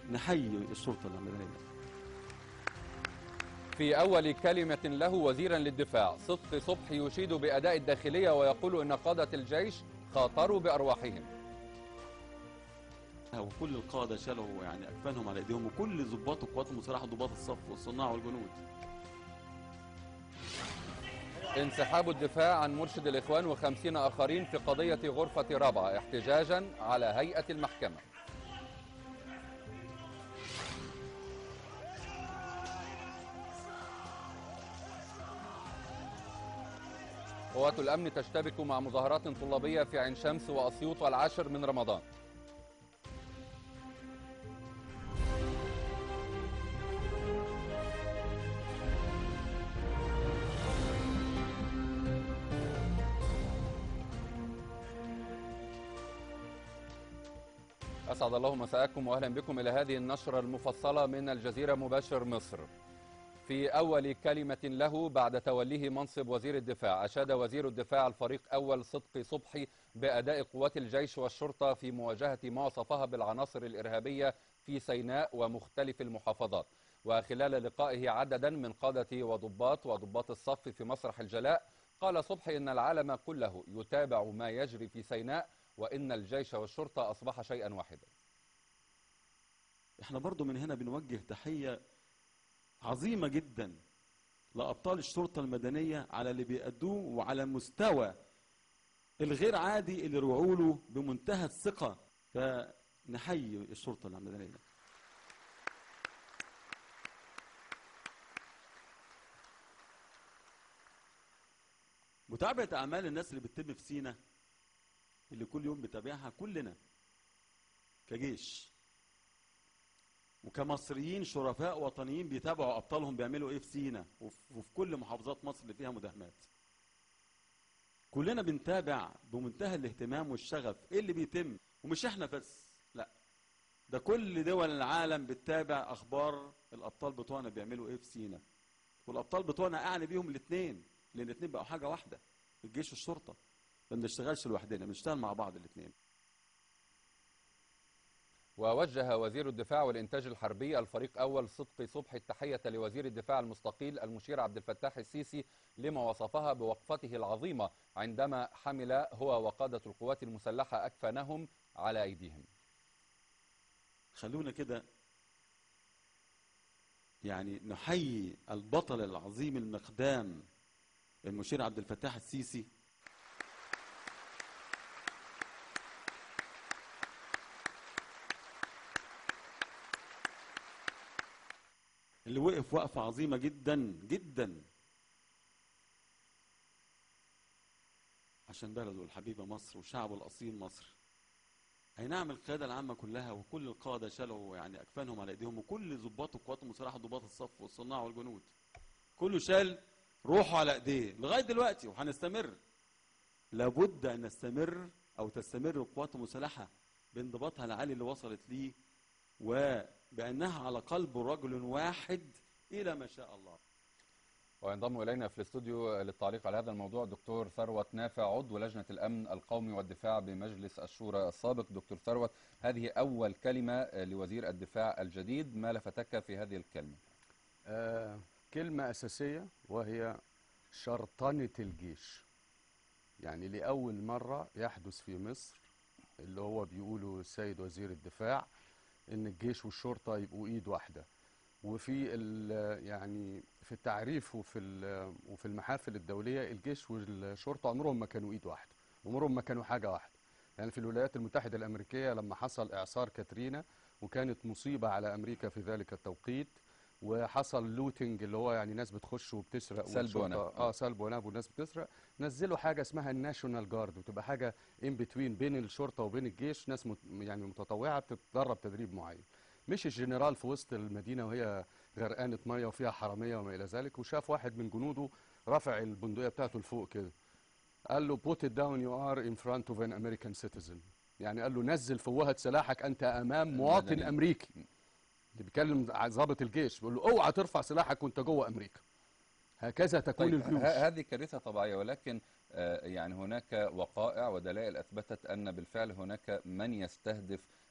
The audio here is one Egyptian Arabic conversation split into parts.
نحيي الشرطه المدنيه في أول كلمة له وزيرا للدفاع صدق صبحي يشيد بأداء الداخلية ويقول إن قادة الجيش خاطروا بأرواحهم وكل القاده شالوا يعني اكفانهم على ايديهم وكل ضباط القوات المسلحه ضباط الصف والصناع والجنود انسحاب الدفاع عن مرشد الإخوان وخمسين آخرين في قضية غرفة رابعة احتجاجا على هيئة المحكمة قوات الأمن تشتبك مع مظاهرات طلابية في عين شمس وأسيوط والعاشر من رمضان أسعد الله مساءكم وأهلا بكم إلى هذه النشرة المفصلة من الجزيرة مباشر مصر في أول كلمة له بعد توليه منصب وزير الدفاع أشاد وزير الدفاع الفريق أول صدقي صبحي بأداء قوات الجيش والشرطة في مواجهة ما وصفها بالعناصر الإرهابية في سيناء ومختلف المحافظات وخلال لقائه عددا من قادة وضباط وضباط الصف في مسرح الجلاء قال صبحي إن العالم كله يتابع ما يجري في سيناء وإن الجيش والشرطة أصبح شيئا واحدا احنا برضو من هنا بنوجه تحيه عظيمه جدا لابطال الشرطه المدنيه على اللي بيأدوه وعلى مستوى الغير عادي اللي رجعوا له بمنتهى الثقه فنحيي الشرطه المدنيه متابعه اعمال الناس اللي بتتم في سينا اللي كل يوم بتابعها كلنا كجيش وكمصريين شرفاء وطنيين بيتابعوا ابطالهم بيعملوا ايه في سينا وف- وفي كل محافظات مصر اللي فيها مداهمات كلنا بنتابع بمنتهى الاهتمام والشغف ايه اللي بيتم ومش احنا بس لا ده كل دول العالم بتتابع اخبار الابطال بتوعنا بيعملوا ايه في سينا والابطال بتوعنا اعني بيهم الاثنين لان الاثنين بقوا حاجه واحده الجيش والشرطه ما بنشتغلش لوحدنا بنشتغل مع بعض الاثنين ووجه وزير الدفاع والإنتاج الحربي الفريق أول صدقي صبحي التحية لوزير الدفاع المستقيل المشير عبد الفتاح السيسي لما وصفها بوقفته العظيمة عندما حمل هو وقادة القوات المسلحة أكفانهم على أيديهم خلونا كده يعني نحيي البطل العظيم المقدام المشير عبد الفتاح السيسي اللي وقف وقفة عظيمة جدا جدا عشان بلده الحبيبة مصر وشعبه الأصيل مصر اي نعم القياده العامه كلها وكل القاده شالوا يعني اكفانهم على ايديهم وكل ضباط القوات المسلحه ضباط الصف والصناع والجنود كله شال روحه على ايديه لغايه دلوقتي وهنستمر لابد ان نستمر او تستمر القوات المسلحه بانضباطها العالي اللي وصلت ليه وبانها على قلب رجل واحد الى ما شاء الله وينضم إلينا في الاستوديو للتعليق على هذا الموضوع دكتور ثروت نافع عضو لجنة الأمن القومي والدفاع بمجلس الشورى السابق دكتور ثروت هذه أول كلمة لوزير الدفاع الجديد ما لفتك في هذه الكلمة آه كلمة أساسية وهي شرطنة الجيش يعني لأول مرة يحدث في مصر اللي هو بيقوله السيد وزير الدفاع إن الجيش والشرطة يبقوا إيد واحدة وفي ال- يعني في التعريف وفي ال- وفي المحافل الدولية الجيش والشرطة عمرهم ما كانوا إيد واحدة عمرهم ما كانوا حاجة واحدة يعني في الولايات المتحدة الأمريكية لما حصل إعصار كاترينا وكانت مصيبة على أمريكا في ذلك التوقيت وحصل لوتنج اللي هو يعني ناس بتخش وبتسرق سلب والشرطة- ونهب. اه سلب ونهب والناس بتسرق نزلوا حاجه اسمها الناشونال جارد وتبقى حاجه ان بتوين بين الشرطه وبين الجيش ناس مت يعني متطوعه بتتدرب تدريب معين مش الجنرال في وسط المدينه وهي غرقانه ميه وفيها حراميه وما الى ذلك وشاف واحد من جنوده رافع البندقيه بتاعته لفوق كده قال له put it down you are in front of an American citizen يعني قال له نزل فوهة سلاحك انت امام مواطن المدني. امريكي اللي بيكلم ضابط الجيش بيقول له اوعى ترفع سلاحك وانت جوه امريكا هكذا تكون طيب الجيوش ه- هذه كارثة طبيعية ولكن آه، يعني هناك وقائع ودلائل أثبتت أن بالفعل هناك من يستهدف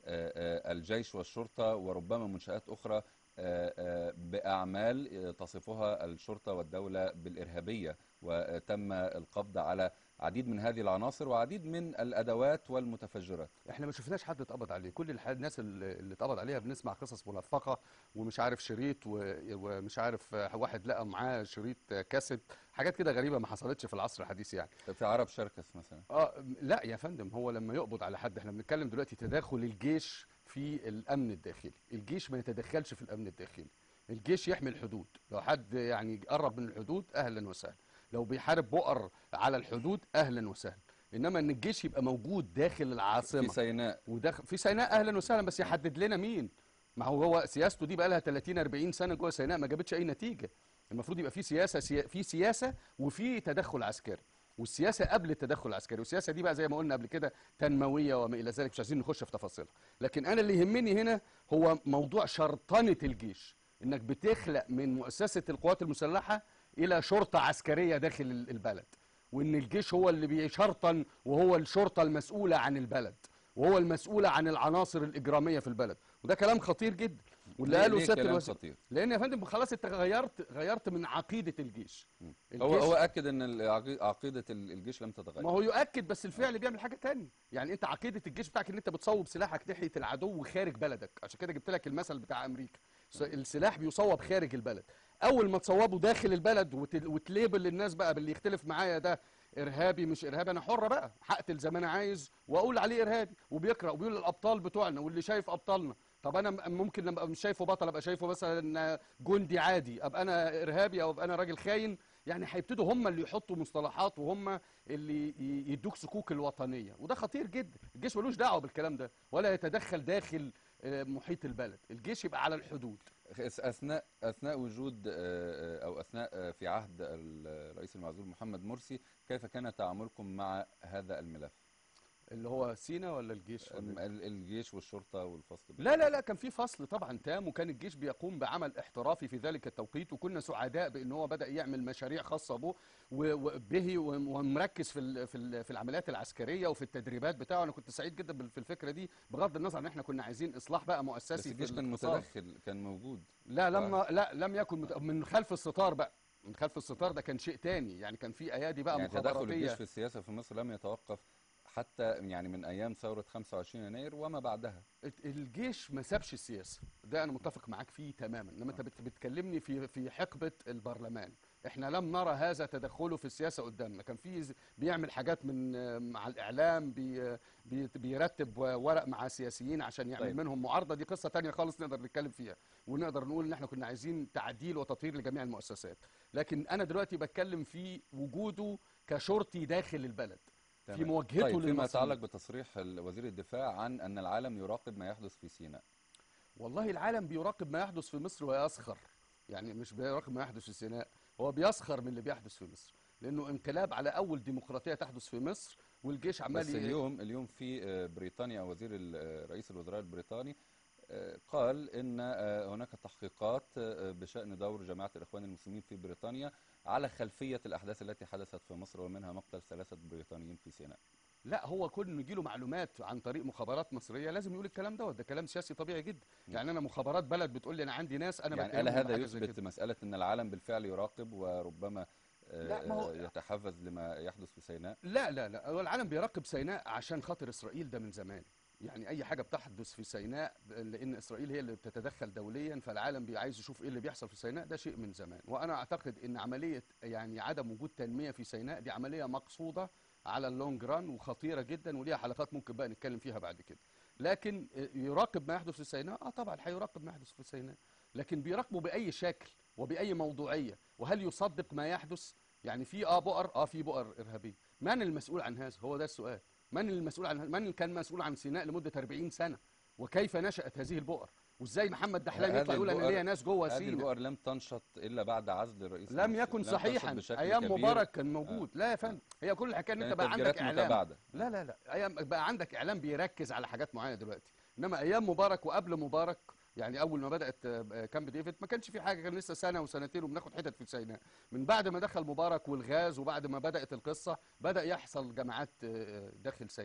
آه، آه، الجيش والشرطة وربما منشآت أخرى آه، آه، بأعمال آه، تصفها الشرطة والدولة بالإرهابية وتم القبض على عديد من هذه العناصر وعديد من الأدوات والمتفجرات احنا ما شفناش حد اتقبض عليه كل الح- الناس اللي اللي اتقبض عليها بنسمع قصص ملفقه ومش عارف شريط و- ومش عارف واحد لقى معاه شريط كاسيت حاجات كده غريبه ما حصلتش في العصر الحديث يعني في عرب شركس مثلا اه لا يا فندم هو لما يقبض على حد احنا بنتكلم دلوقتي تداخل الجيش في الامن الداخلي الجيش ما يتدخلش في الامن الداخلي الجيش يحمي الحدود لو حد يعني قرب من الحدود اهلا وسهلا لو بيحارب بؤر على الحدود اهلا وسهلا انما ان الجيش يبقى موجود داخل في العاصمه سيناء وداخل في سيناء اهلا وسهلا بس يحدد لنا مين ما هو هو سياسته دي بقى لها 30 40 سنه جوه سيناء ما جابتش اي نتيجه المفروض يبقى في سياسه سيا في سياسه وفي تدخل عسكري والسياسه قبل التدخل العسكري والسياسه دي بقى زي ما قلنا قبل كده تنمويه وما الى ذلك مش عايزين نخش في تفاصيلها لكن انا اللي يهمني هنا هو موضوع شرطنه الجيش انك بتخلق من مؤسسه القوات المسلحه الى شرطه عسكريه داخل ال- البلد وان الجيش هو اللي بيشرطن وهو الشرطه المسؤوله عن البلد وهو المسؤوله عن العناصر الاجراميه في البلد وده كلام خطير جدا واللي ليه- قاله ليه سياده كلام الوزير خطير لان يا فندم خلاص انت غيرت غيرت من عقيده الجيش هو الجيش- هو أكد أن العقي- عقيدة ال- الجيش لم تتغير ما هو يؤكد بس الفعل بيعمل حاجه تانية يعني انت عقيده الجيش بتاعك ان انت بتصوب سلاحك ناحيه العدو خارج بلدك عشان كده جبت لك المثل بتاع امريكا س- السلاح بيصوب خارج البلد اول ما تصوبه داخل البلد وت- وتليبل للناس بقى باللي يختلف معايا ده ارهابي مش ارهابي انا حر بقى هقتل زي ما انا عايز واقول عليه ارهابي وبيقرا وبيقول الابطال بتوعنا واللي شايف ابطالنا طب انا م- ممكن لما ابقى مش شايفه بطل ابقى شايفه مثلا جندي عادي ابقى انا ارهابي او ابقى انا راجل خاين يعني هيبتدوا هم اللي يحطوا مصطلحات وهم اللي ي- يدوك سكوك الوطنيه وده خطير جدا الجيش ملوش دعوه بالكلام ده ولا يتدخل داخل آه، محيط البلد الجيش يبقى على الحدود أس- اثناء اثناء وجود آه، آه، او اثناء آه، في عهد الرئيس المعزول محمد مرسي كيف كان تعاملكم مع هذا الملف اللي هو سينا ولا الجيش ولا أم- ال- الجيش والشرطه والفصل لا لا لا كان في فصل طبعا تام وكان الجيش بيقوم بعمل احترافي في ذلك التوقيت وكنا سعداء بان هو بدا يعمل مشاريع خاصه به و- وبه وم- ومركز في ال- في ال- في العمليات العسكريه وفي التدريبات بتاعه انا كنت سعيد جدا بال- في الفكره دي بغض النظر ان احنا كنا عايزين اصلاح بقى مؤسسي بس في الجيش كان الاقتصاد. متدخل كان موجود لا لما لا لم يكن مت... من خلف الستار بقى من خلف الستار ده كان شيء تاني يعني كان في ايادي بقى يعني تدخل الجيش مخابراتيه في السياسه في مصر لم يتوقف حتى يعني من ايام ثوره 25 يناير وما بعدها الت- الجيش ما سابش السياسه ده انا متفق معاك فيه تماما انما انت بت- بتكلمني في في حقبه البرلمان احنا لم نرى هذا تدخله في السياسه قدامنا كان في ز- بيعمل حاجات من آه، مع الاعلام بي بي بيرتب ورق مع سياسيين عشان يعمل طيب. منهم معارضه دي قصه تانية خالص نقدر نتكلم فيها ونقدر نقول ان احنا كنا عايزين تعديل وتطهير لجميع المؤسسات لكن انا دلوقتي بتكلم في وجوده كشرطي داخل البلد في تمام. مواجهته طيب فيما للمصريين. يتعلق بتصريح ال- وزير الدفاع عن ان العالم يراقب ما يحدث في سيناء والله العالم بيراقب ما يحدث في مصر ويسخر يعني مش بيراقب ما يحدث في سيناء هو بيسخر من اللي بيحدث في مصر لانه انقلاب على اول ديمقراطيه تحدث في مصر والجيش عمال بس ي- اليوم اليوم في آه، بريطانيا وزير ال- آه، رئيس الوزراء البريطاني آه، قال ان آه، هناك تحقيقات آه، بشان دور جماعه الاخوان المسلمين في بريطانيا على خلفيه الاحداث التي حدثت في مصر ومنها مقتل ثلاثه بريطانيين في سيناء لا هو كل ما يجيله معلومات عن طريق مخابرات مصريه لازم يقول الكلام دوت ده كلام سياسي طبيعي جدا يعني انا مخابرات بلد بتقول لي انا عندي ناس انا يعني بتكلم ألا هذا بحاجة زي يثبت كده. مساله ان العالم بالفعل يراقب وربما آه، لا، ما هو- آه، يتحفز لما يحدث في سيناء لا لا لا هو العالم بيراقب سيناء عشان خاطر اسرائيل ده من زمان يعني اي حاجه بتحدث في سيناء لان اسرائيل هي اللي بتتدخل دوليا فالعالم بي- عايز يشوف ايه اللي بيحصل في سيناء ده شيء من زمان وانا اعتقد ان عمليه يعني عدم وجود تنميه في سيناء دي عمليه مقصوده على اللونج ران وخطيره جدا وليها حلقات ممكن بقى نتكلم فيها بعد كده لكن يراقب ما يحدث في سيناء اه طبعا هيراقب ما يحدث في سيناء لكن بيراقبه باي شكل وباي موضوعيه وهل يصدق ما يحدث يعني في اه بؤر اه في بؤر ارهابيه من المسؤول عن هذا هو ده السؤال من المسؤول عن من كان مسؤول عن سيناء لمده 40 سنه وكيف نشات هذه البؤر وازاي محمد دحلان هذه يطلع يقول انا البؤر- ليا ناس جوه هذه سيناء البؤر لم تنشط الا بعد عزل الرئيس لم مرسي. يكن تنشط صحيحا بشكل ايام كبير. مبارك كان موجود لا يا فندم هي كل الحكايه ان انت كانت بقى عندك تفجيرات اعلام متباعدة. لا لا لا ايام بقى عندك اعلام بيركز على حاجات معينه دلوقتي انما ايام مبارك وقبل مبارك يعني اول ما بدات آه، كامب ديفيد ما كانش في حاجه كان لسه سنه وسنتين وبناخد حتت في سيناء من بعد ما دخل مبارك والغاز وبعد ما بدات القصه بدا يحصل جماعات آه، داخل سيناء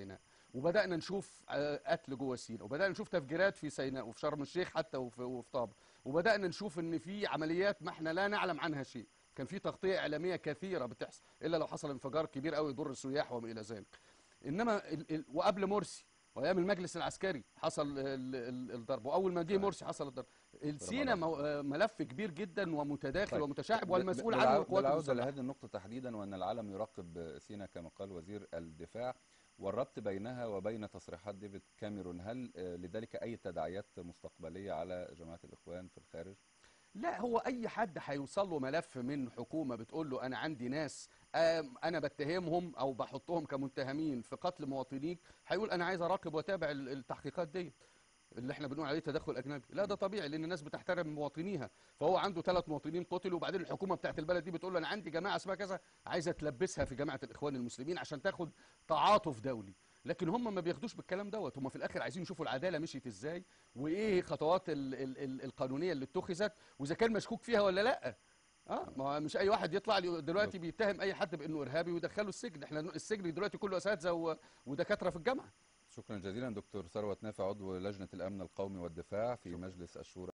وبدانا نشوف آه، قتل جوه سيناء وبدانا نشوف تفجيرات في سيناء وفي شرم الشيخ حتى وفي, وفي طابا وبدانا نشوف ان في عمليات ما احنا لا نعلم عنها شيء كان في تغطيه اعلاميه كثيره بتحصل الا لو حصل انفجار كبير قوي يضر السياح وما الى ذلك انما ال ال وقبل مرسي وايام المجلس العسكري حصل ال ال الضرب واول ما جه مرسي حصل الضرب السينا مو- آه، ملف كبير جدا ومتداخل طيب. ومتشعب ب- والمسؤول ب- عنه بالعو- القوات بالعودة المسلحه لهذه النقطة تحديدا وأن العالم يراقب سينا كما قال وزير الدفاع والربط بينها وبين تصريحات ديفيد كاميرون هل آه، لذلك أي تداعيات مستقبلية على جماعة الإخوان في الخارج؟ لا هو اي حد هيوصل له ملف من حكومه بتقول له انا عندي ناس آم، انا بتهمهم او بحطهم كمتهمين في قتل مواطنيك هيقول انا عايز اراقب واتابع ال- التحقيقات دي اللي احنا بنقول عليه تدخل اجنبي لا ده طبيعي لان الناس بتحترم مواطنيها فهو عنده ثلاث مواطنين قتلوا وبعدين الحكومه بتاعت البلد دي بتقول له انا عندي جماعه اسمها كذا عايزه تلبسها في جماعه الاخوان المسلمين عشان تاخد تعاطف دولي لكن هم ما بياخدوش بالكلام دوت هم في الاخر عايزين يشوفوا العداله مشيت ازاي وايه خطوات ال ال ال القانونيه اللي اتخذت واذا كان مشكوك فيها ولا لا اه ما هو مش اي واحد يطلع لي دلوقتي بيتهم اي حد بانه ارهابي ويدخله السجن احنا السجن دلوقتي كله اساتذه و- ودكاتره في الجامعه شكرا جزيلا دكتور ثروت نافع عضو لجنة الأمن القومي والدفاع في مجلس الشورى